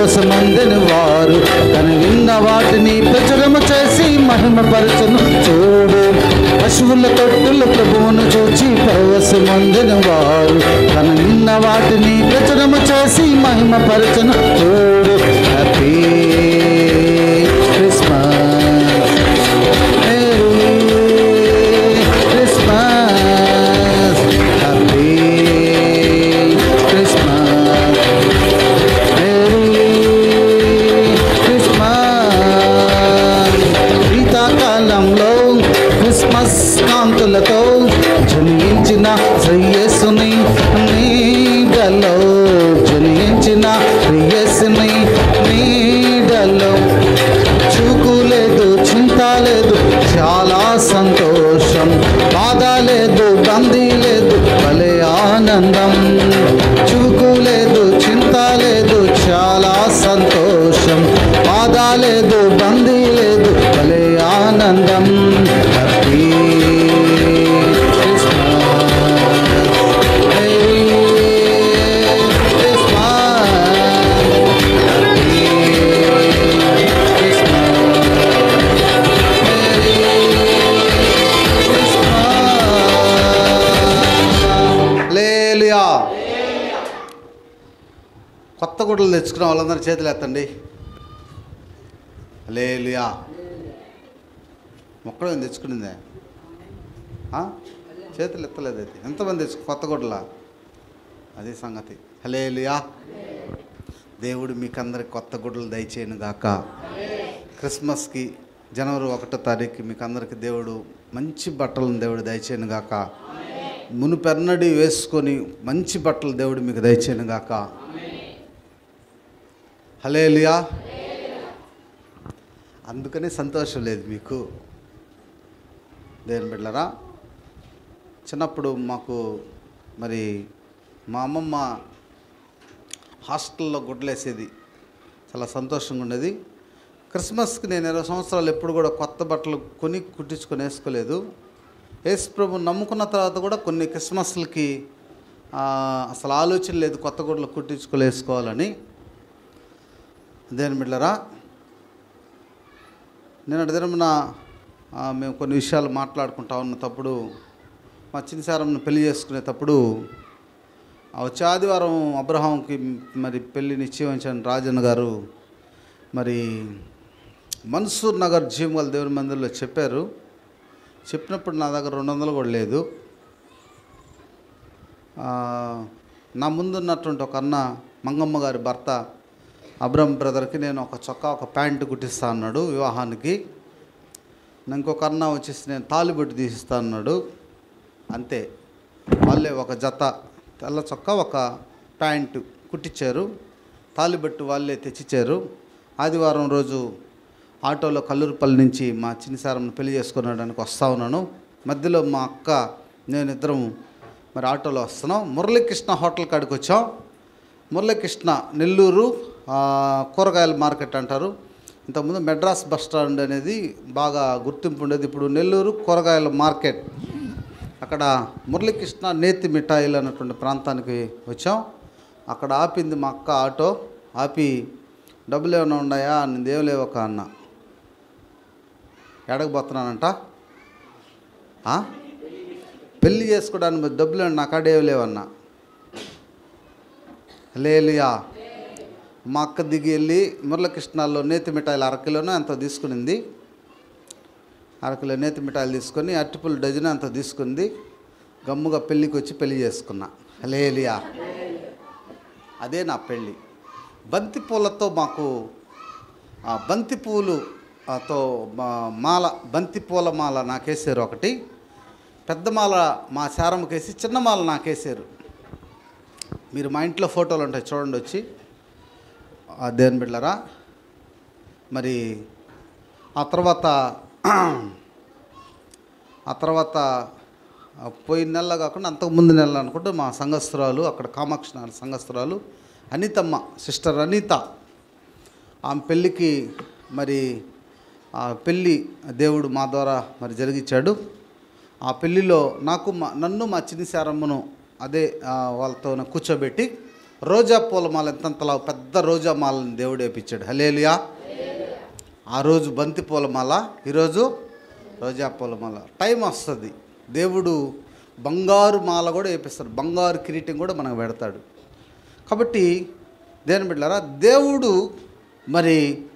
పరవశమందని వారు కను విన్న వాటిని ప్రచురము చేసి మహిమపరచును చూడు పశువుల తొట్టుల ప్రభువును చూచి పరవశమందని వారు కను విన్న వాటిని ప్రచురము చేసి మహిమపరచును చూడు happy Christmas Merry Christmas, Happy Christmas, Merry Christmas. శీతాకాలంలో క్రిస్మస్ కాంతులతో జనించిన శ్రేయస్సుని నీడలో జనించిన శ్రేయస్సుని నీడలో చూకు లేదు చింత లేదు చాలా సంతోషం బాధ లేదు బందీ లేదు భలే ఆనందం చూకు లేదు చింత లేదు చాలా సంతోషం బాధ లేదు బందీ లేదు భలే ఆనందం హ్యాపీ లేలుయా కొత్త గుడ్డలు తెచ్చుకున్న వాళ్ళందరూ చేతులు ఎత్తండి లేలుయా మొక్కడం తెచ్చుకునిందే ఆ? చేతులు ఎత్తలేదు అది ఎంతమంది తెచ్చు కొత్త గుడ్డలా అదే సంగతి హలేలుయా దేవుడు మీకందరికి కొత్త గుడ్డలు దయచేయను గాక క్రిస్మస్కి జనవరి ఒకటో తారీఖు మీకు అందరికి దేవుడు మంచి బట్టలను దేవుడు దయచేయను గాక మునుపెన్నడి వేసుకొని మంచి బట్టలు దేవుడు మీకు దయచేయను గాక హలేలుయా అందుకనే సంతోషం లేదు మీకు దేవుని బిడ్డలరా చిన్నప్పుడు మాకు మరి మా అమ్మమ్మ హాస్టల్లో గుడ్లేసేది చాలా సంతోషంగా ఉండేది క్రిస్మస్కి నేను ఇరవై సంవత్సరాలు ఎప్పుడు కూడా కొత్త బట్టలు కొని కుట్టించుకొని వేసుకోలేదు యేసు ప్రభు నమ్ముకున్న తర్వాత కూడా కొన్ని క్రిస్మస్లకి ఆ, అసలు ఆలోచన లేదు కొత్త గుడ్లు కుట్టించుకొని వేసుకోవాలని దేని బిడ్డలరా నిన్నటి దినమున ఆ, మేము కొన్ని విషయాలు మాట్లాడుకుంటా ఉన్నప్పుడు మా చిన్నసారంను పెళ్లి చేసుకునేటప్పుడు ఆ వచ్చే ఆదివారం అబ్రహాంకి మరి పెళ్లి నిశ్చయించిన రాజన్న గారు మరి మన్సూర్ నగర్ జీవగల దేవుని మందిర్లో చెప్పారు చెప్పినప్పుడు నా దగ్గర రెండు వందలు కూడా లేదు ఆ, నా ముందున్నటువంటి ఒక అన్న మంగమ్మ గారి భర్త అబ్రహం బ్రదర్కి నేను ఒక చొక్కా ఒక ప్యాంటు కుట్టిస్తా అన్నాడు వివాహానికి ఇంకొక అన్న వచ్చేసి నేను తాలిబొట్టు తీసిస్తా అన్నాడు అంతే వాళ్ళే ఒక జత తెల్ల చొక్కా ఒక ప్యాంటు కుట్టించారు తాలిబొట్టు వాళ్ళే తెచ్చిచ్చారు ఆదివారం రోజు ఆటోలో కల్లూరుపల్లి నుంచి మా చిన్నసారంను పెళ్లి చేసుకునడానికి వస్తా ఉన్నాను మధ్యలో మా అక్క నేను ఇద్దరం మరి ఆటోలో వస్తున్నాం మురళీకృష్ణ హోటల్ కాడికి వచ్చాం మురళీకృష్ణ నెల్లూరు ఆ, కూరగాయల మార్కెట్ అంటారు ఇంతకుముందు మెడ్రాస్ బస్ స్టాండ్ అనేది బాగా గుర్తింపు ఉండేది ఇప్పుడు నెల్లూరు కూరగాయల మార్కెట్ అక్కడ మురళీకృష్ణ నేతి మిఠాయిలు అన్నటువంటి ప్రాంతానికి వచ్చాం అక్కడ ఆపింది మా అక్క ఆటో ఆపి డబ్బులు ఏమైనా ఉన్నాయా ఏం లేవు ఒక అన్న ఎడకపోతున్నానంట ఆ? పెళ్ళి చేసుకోవడానికి మరి డబ్బులు నా కాడ ఏమి లేవన్నా లేలియా మా అక్క దిగి వెళ్ళి మురళకృష్ణాల్లో నేతి మిఠాయిలు అరకిలోనో ఎంతో తీసుకునింది అరకిలో నేతి మిఠాయిలు తీసుకొని అరటిపళ్ళు డజన్ అంత తీసుకుంది గమ్ముగా పెళ్ళికి వచ్చి పెళ్లి చేసుకున్నా లేలియా అదే నా పెళ్ళి బంతి పూలతో మాకు ఆ బంతి పూలు ఆ, తో మా- మాల బంతి పూల మాల నాకేసారు ఒకటి పెద్ద మాల మా శారమ్మకేసి చిన్న మాల నాకేసారు మీరు మా ఇంట్లో ఫోటోలు ఉంటాయి చూడండి వచ్చి ఆ దేవుని బిడ్డలరా మరి ఆ తర్వాత ఆ తర్వాత ఆ పోయిన నెల కాకుండా అంతకు ముందు నెల అనుకుంటే మా సంఘస్థురాలు అక్కడ కామాక్షి నగర్ సంఘస్థురాలు అనితమ్మ సిస్టర్ అనిత ఆమె పెళ్ళికి మరి ఆ పెళ్ళి దేవుడు మా ద్వారా మరి జరిగించాడు ఆ పెళ్ళిలో నాకు మా నన్ను మా చిన్ని శారమ్మను అదే ఆ, వాళ్ళతో కూర్చోబెట్టి రోజా పూల మాల ఎంతంతలా పెద్ద రోజా మాలని దేవుడు వేపించాడు హలేలియా ఆ రోజు బంతి పూల మాల ఈరోజు రోజా పూల మాల టైం వస్తుంది దేవుడు బంగారు మాల కూడా వేపిస్తాడు బంగారు కిరీటం కూడా మనకు పెడతాడు కాబట్టి దేని బిడ్డారా దేవుడు మరి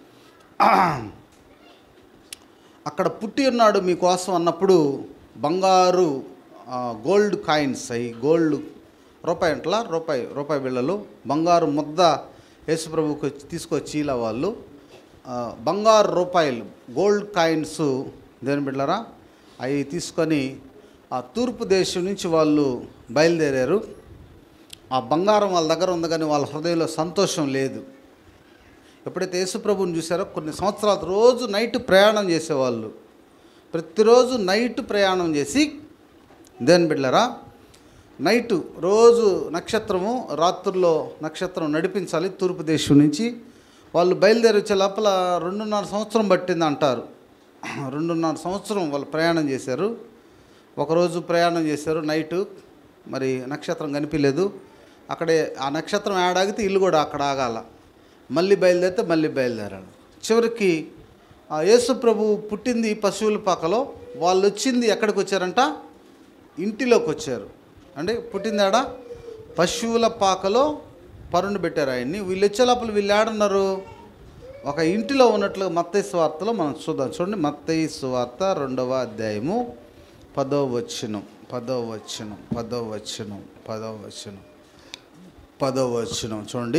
అక్కడ పుట్టి ఉన్నాడు మీకోసం అన్నప్పుడు బంగారు ఆ, గోల్డ్ కాయిన్స్ అవి గోల్డ్ రూపాయి అంటలా రూపాయి రూపాయి బిళ్ళలు బంగారు ముద్ద యేసుప్రభుకి వచ్చి తీసుకొచ్చి ఇలా వాళ్ళు ఆ, బంగారు రూపాయలు గోల్డ్ కాయిన్స్ దేని బిళ్ళరా అవి తీసుకొని ఆ తూర్పు దేశం నుంచి వాళ్ళు బయలుదేరారు ఆ బంగారం వాళ్ళ దగ్గర ఉంది కానీ వాళ్ళ హృదయంలో సంతోషం లేదు ఎప్పుడైతే యేసుప్రభుని చూసారో కొన్ని సంవత్సరాల రోజు నైట్ ప్రయాణం చేసేవాళ్ళు ప్రతిరోజు నైట్ ప్రయాణం చేసి దేని బిడ్డరా నైట్ రోజు నక్షత్రము రాత్రుల్లో నక్షత్రం నడిపించాలి తూర్పు దేశం నుంచి వాళ్ళు బయలుదేరి వచ్చే లోపల రెండున్నర సంవత్సరం పట్టింది అంటారు రెండున్నర సంవత్సరం వాళ్ళు ప్రయాణం చేశారు ఒకరోజు ప్రయాణం చేశారు నైటు మరి నక్షత్రం కనిపించలేదు అక్కడే ఆ నక్షత్రం ఏడాగితే ఇల్లు కూడా అక్కడ ఆగాల మళ్ళీ బయలుదేరితే మళ్ళీ బయలుదేరాడు చివరికి ఆ యేసు ప్రభు పుట్టింది పశువుల పాకలో వాళ్ళు వచ్చింది ఎక్కడికి వచ్చారంట ఇంటిలోకి వచ్చారు అంటే పుట్టింది ఆడ పశువుల పాకలో పరుండు పెట్టారు ఆయన్ని వీళ్ళు వచ్చే లోపల వీళ్ళు ఏడున్నారు ఒక ఇంటిలో ఉన్నట్లు మత్తయి సువార్తలో మనం చూద్దాం చూడండి మత్తయి సువార్త రెండవ అధ్యాయము పదవ వచనం పదవ వచనం పదవ వచనం పదవ వచనం పదవ వచనం చూడండి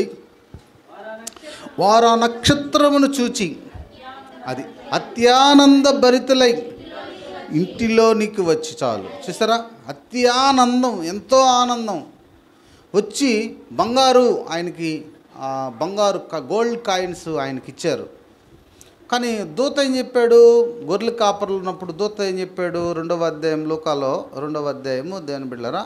వారు ఆ నక్షత్రమును చూచి అది అత్యానంద భరితులై ఇంటిలోనికి వచ్చి చాలు చూసారా అత్యానందం ఎంతో ఆనందం వచ్చి బంగారు ఆయనకి ఆ బంగారు క- గోల్డ్ కాయిన్స్ ఆయనకి ఇచ్చారు కానీ దూత ఏం చెప్పాడు గొర్రెల కాపర్లు ఉన్నప్పుడు దూత ఏం చెప్పాడు రెండవ అధ్యాయం లోకాలో రెండవ అధ్యాయము దేని బిళ్ళరా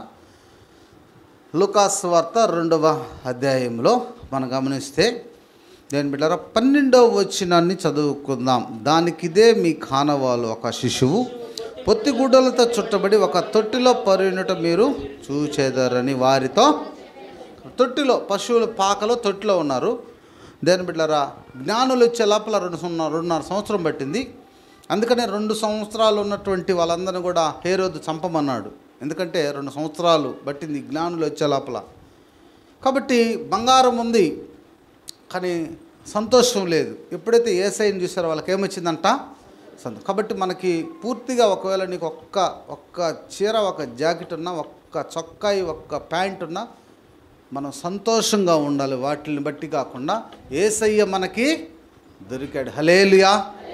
లూకాస్ వార్త రెండవ అధ్యాయంలో మనం గమనిస్తే దేని బిడ్డారా పన్నెండవ వచ్చినాన్ని చదువుకుందాం దానికిదే మీ కానవాలు ఒక శిశువు పొత్తిగుడ్డలతో చుట్టబడి ఒక తొట్టిలో పరిణట మీరు చూచేదారని వారితో తొట్టిలో పశువుల పాకలో తొట్టిలో ఉన్నారు దేని బిడ్డారా జ్ఞానులు వచ్చే లోపల రెండు సంవ- రెండున్నర సంవత్సరం పట్టింది అందుకనే రెండు సంవత్సరాలు ఉన్నటువంటి వాళ్ళందరినీ కూడా హేరోదు చంపమన్నాడు ఎందుకంటే రెండు సంవత్సరాలు పట్టింది జ్ఞానులు వచ్చే లోపల కాబట్టి బంగారం ఉంది కానీ సంతోషం లేదు ఎప్పుడైతే ఏసైని చూసారో వాళ్ళకి ఏమొచ్చిందంట సంతోషం కాబట్టి మనకి పూర్తిగా ఒకవేళ నీకు ఒక్క ఒక్క చీర ఒక జాకెట్ ఉన్నా ఒక్క చొక్కాయి ఒక్క ప్యాంట్ ఉన్నా మనం సంతోషంగా ఉండాలి వాటిని బట్టి కాకుండా ఏసయ్య మనకి దొరికాడు హలేలుయా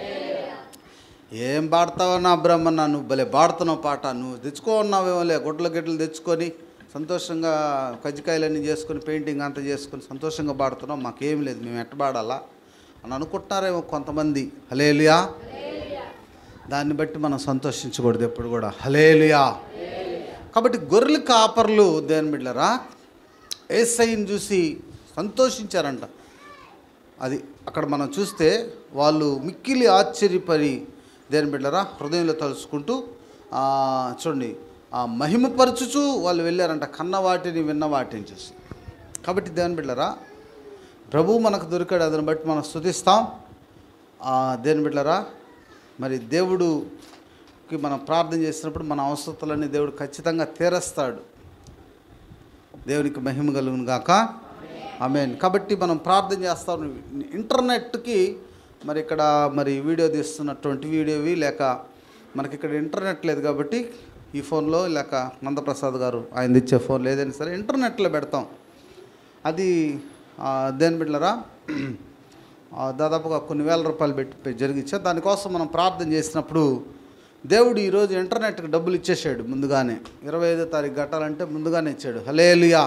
ఏం పాడతావో నా బ్రహ్మన్న నువ్వు భలే పాడుతున్నావు పాట నువ్వు తెచ్చుకో ఉన్నావేమోలే గుడ్ల గిడ్డలు తెచ్చుకొని సంతోషంగా కజ్జికాయలన్నీ చేసుకొని పెయింటింగ్ అంతా చేసుకొని సంతోషంగా పాడుతున్నావు మాకేం లేదు మేము ఎట్ట పాడాలా అని అనుకుంటున్నారేమో కొంతమంది హలేలుయా దాన్ని బట్టి మనం సంతోషించకూడదు ఎప్పుడు కూడా హలేలుయా కాబట్టి గొర్రెల కాపర్లు దేని బిడ్డరా ఏసైని చూసి సంతోషించారంట అది అక్కడ మనం చూస్తే వాళ్ళు మిక్కిలి ఆశ్చర్యపడి దేని బిడ్డరా హృదయంలో తలుచుకుంటూ ఆ, చూడండి ఆ మహిమపరచుచు వాళ్ళు వెళ్ళారంట కన్న వాటిని విన్న వాటిని చూసి కాబట్టి దేని బిడ్డరా ప్రభు మనకు దొరికాడు అదని బట్టి మనం స్థుతిస్తాం ఆ, దేని బిడ్డరా మరి దేవుడుకి మనం ప్రార్థన చేసినప్పుడు మన అవసరతలన్నీ దేవుడు ఖచ్చితంగా తీరస్తాడు దేవునికి మహిమ కలుగును గాక ఆమెన్ కాబట్టి మనం ప్రార్థన చేస్తాం ఇంటర్నెట్కి మరి ఇక్కడ మరి వీడియో తీస్తున్నటువంటి వీడియోవి లేక మనకి ఇక్కడ ఇంటర్నెట్ లేదు కాబట్టి ఈ ఫోన్లో లేక నందప్రసాద్ గారు ఆయన ఇచ్చే ఫోన్ లేదని సరే ఇంటర్నెట్లో పెడతాం అది ఆ, దేని బిడ్డలరా ఆ, దాదాపుగా కొన్ని వేల రూపాయలు పెట్టి జరిగించా దానికోసం మనం ప్రార్థన చేసినప్పుడు దేవుడు ఈరోజు ఇంటర్నెట్కి డబ్బులు ఇచ్చేసాడు ముందుగానే ఇరవై ఐదో తారీఖు కట్టాలంటే ముందుగానే ఇచ్చాడు హలేలుయా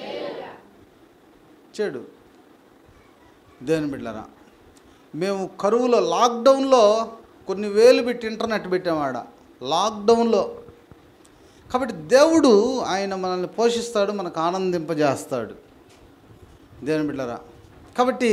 ఇచ్చాడు దేని బిడ్డలరా మేము కరువులో లాక్డౌన్లో కొన్ని వేలు పెట్టి ఇంటర్నెట్ పెట్టామాడ లాక్డౌన్లో కాబట్టి దేవుడు ఆయన మనల్ని పోషిస్తాడు మనకు ఆనందింపజేస్తాడు దేవుని బిడ్డరా కాబట్టి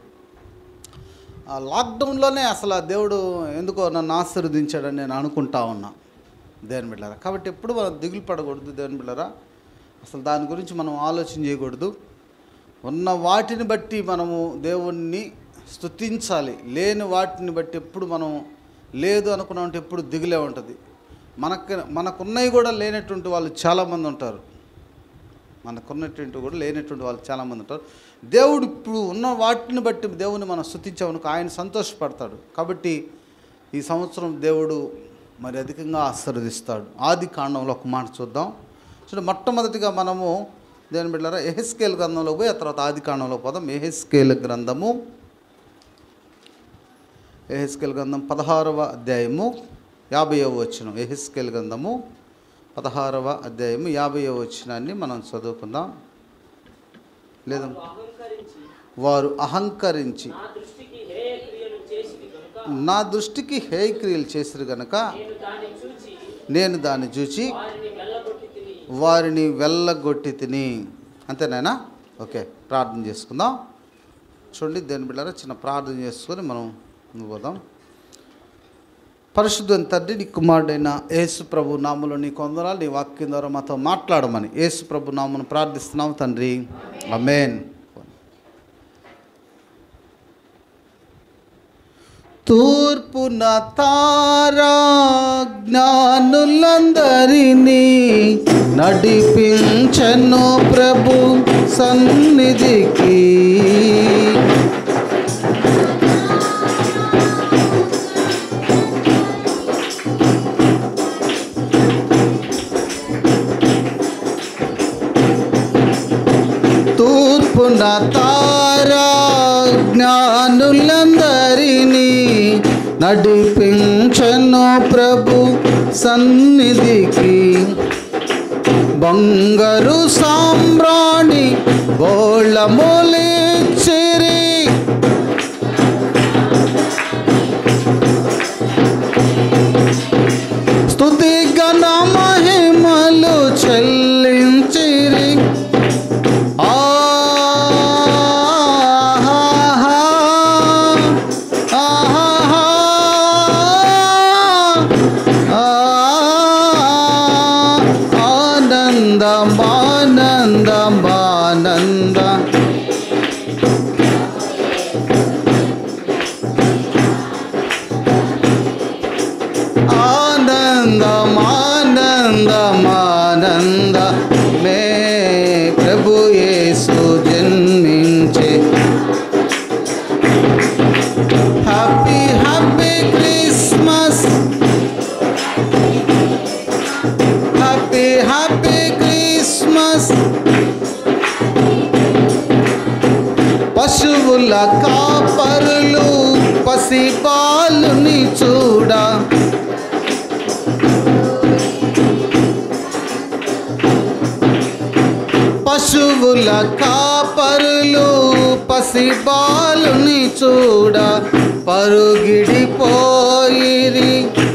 ఆ లాక్డౌన్లోనే అసలు ఆ దేవుడు ఎందుకో నన్ను ఆశీర్వదించాడని నేను అనుకుంటా ఉన్నా దేవుని బిడ్డరా కాబట్టి ఎప్పుడు మనం దిగులు పడకూడదు దేవుని బిడ్డరా అసలు దాని గురించి మనం ఆలోచన చేయకూడదు ఉన్న వాటిని బట్టి మనము దేవుణ్ణి స్తుతించాలి లేని వాటిని బట్టి ఎప్పుడు మనం లేదు అనుకున్నామంటే ఎప్పుడు దిగులే ఉంటుంది మనకు మనకున్నవి కూడా లేనటువంటి వాళ్ళు చాలామంది ఉంటారు మనకున్నటువంటి కూడా లేనటువంటి వాళ్ళు చాలామంది ఉంటారు దేవుడు ఇప్పుడు ఉన్న వాటిని బట్టి దేవుని మనం స్థుతించామనుకో ఆయన సంతోషపడతాడు కాబట్టి ఈ సంవత్సరం దేవుడు మరి అధికంగా ఆశీర్వదిస్తాడు ఆది కాండంలో ఒక మాట చూద్దాం చూడండి మొట్టమొదటిగా మనము దేని బిడ్డారా ఎహెస్కేల్ గ్రంథంలో పోయి ఆ తర్వాత ఆది కాండంలో పోదాం ఎహెస్కేల్ గ్రంథము ఎహెస్కేల్ గ్రంథం పదహారవ అధ్యాయము యాభైవ వచనం ఎహెస్కేల్ గ్రంథము పదహారవ అధ్యాయము యాభైవ వచనాన్ని మనం చదువుకుందాం లేదా అహంకరించి వారు అహంకరించి నా దృష్టికి హేయ క్రియలు చేసింది కనుక నా దృష్టికి హేయక్రియలు చేసిరు గనక నేను దాన్ని చూచి నేను దాన్ని చూచి వారిని వెళ్ళగొట్టి తిని వారిని వెళ్ళగొట్టి తిని అంతేనాయనా ఓకే ప్రార్థన చేసుకుందాం చూడండి దేని బిడ్డారా చిన్న ప్రార్థన చేసుకొని మనం ముందుకు పోదాం పరిశుద్ధం తండ్రి నీ కుమారుడైన యేసు ప్రభు నామలో నీ కొందరాలు నీ వాక్యం ద్వారా మాతో మాట్లాడమని యేసు ప్రభు నామను ప్రార్థిస్తున్నాం తండ్రి అమేన్ తూర్పున తారా జ్ఞానులందరినీ నడిపించను ప్రభు సన్నిధికి తూర్పున తారా జ్ఞానులందరినీ నడిపించను ప్రభు సన్నిధికి బంగారు సామ్రాణి బోళములిచ్చిరి స్తుతి గణ మహిమలు చెల్లించిరి ఆహాహా, ఆహాహా, ఆ, ఆనందం ఆనందం ఆనందం ఆనందం ఆనందం ఆనంద మే ప్రభు యేసు జన్మించే happy happy Christmas happy happy Christmas పశువుల కాపరులు పసిపాలుని చూడ పశువుల కాపరులు పసిబాలుని చూడ పరుగిడిపోయిరి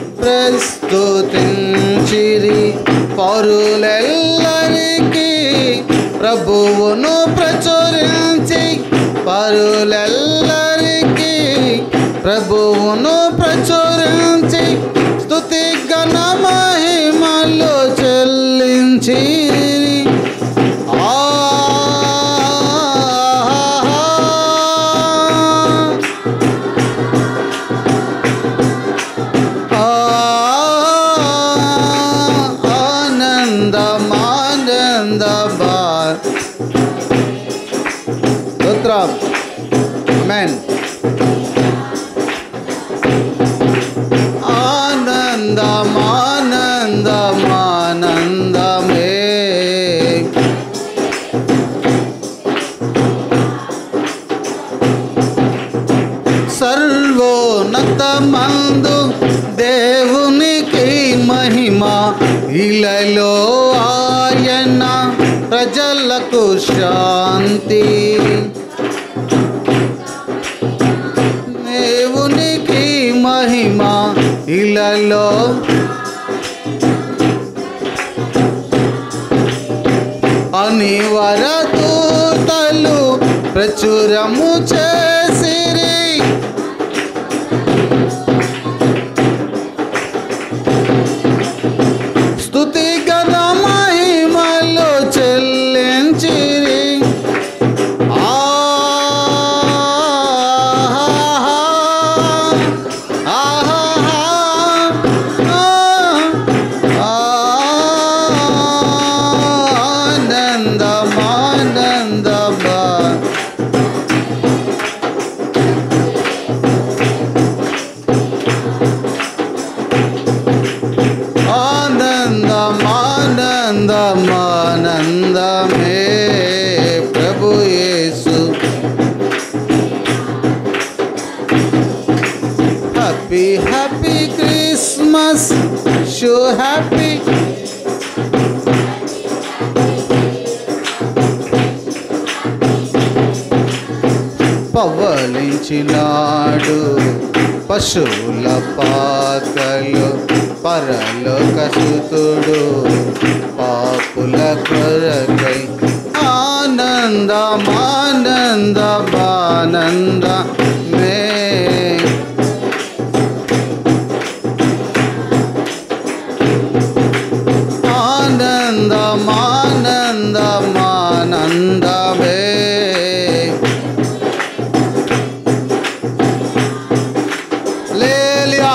ప్రస్తుతించిరి పరులెల్లరికి ప్రభువును ప్రచురించి పరులెల్లరికి ప్రభువును ప్రచురించి స్తుతి గణ మహిమలు చెల్లించిరి ఆనందమానందమా స్తోత్రం ఆమేన్ ఆనందమానందమానందమే సర్వోన్నతమందు దేవునికి మహిమ ఇలలో ఆయన ప్రజలకు శాంతి దేవునికి మహిమ ఇలలో అని వరదూతలు ప్రచురము చేసిరి స్తుతి గణ మహిమలు చెల్లించిరి పవ్వలించినాడు పశువుల పాకలు పరలోకసుతుడు పాపుల కొరకై ఆనందమానందమానంద మే ఆనందమానందమానందమే లేలియా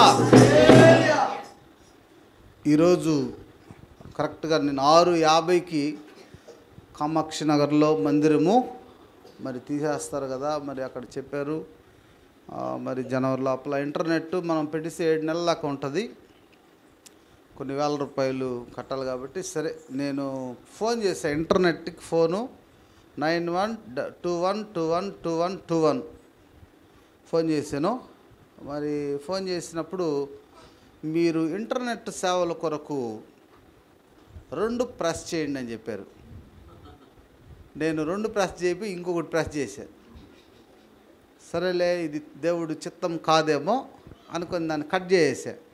ఈరోజు కరెక్ట్గా నేను ఆరు యాభైకి కామాక్షి నగర్లో మందిరము మరి తీసేస్తారు కదా మరి అక్కడ చెప్పారు ఆ, మరి జనవరి లోపల ఇంటర్నెట్ మనం పెట్టేసి ఏడు నెలల దాకా ఉంటుంది కొన్ని వేల రూపాయలు కట్టాలి కాబట్టి సరే నేను ఫోన్ చేసా ఇంటర్నెట్కి phone nine one two one two one two one two one phone చేశాను మరి ఫోన్ చేసినప్పుడు మీరు ఇంటర్నెట్ సేవల కొరకు రెండు ప్రెస్ చేయండి అని చెప్పారు నేను రెండు ప్రెస్ చేపి ఇంకొకటి ప్రెస్ చేశాను సరేలే ఇది దేవుడు చిత్తం కాదేమో అనుకొని దాన్ని కట్ చేసేసా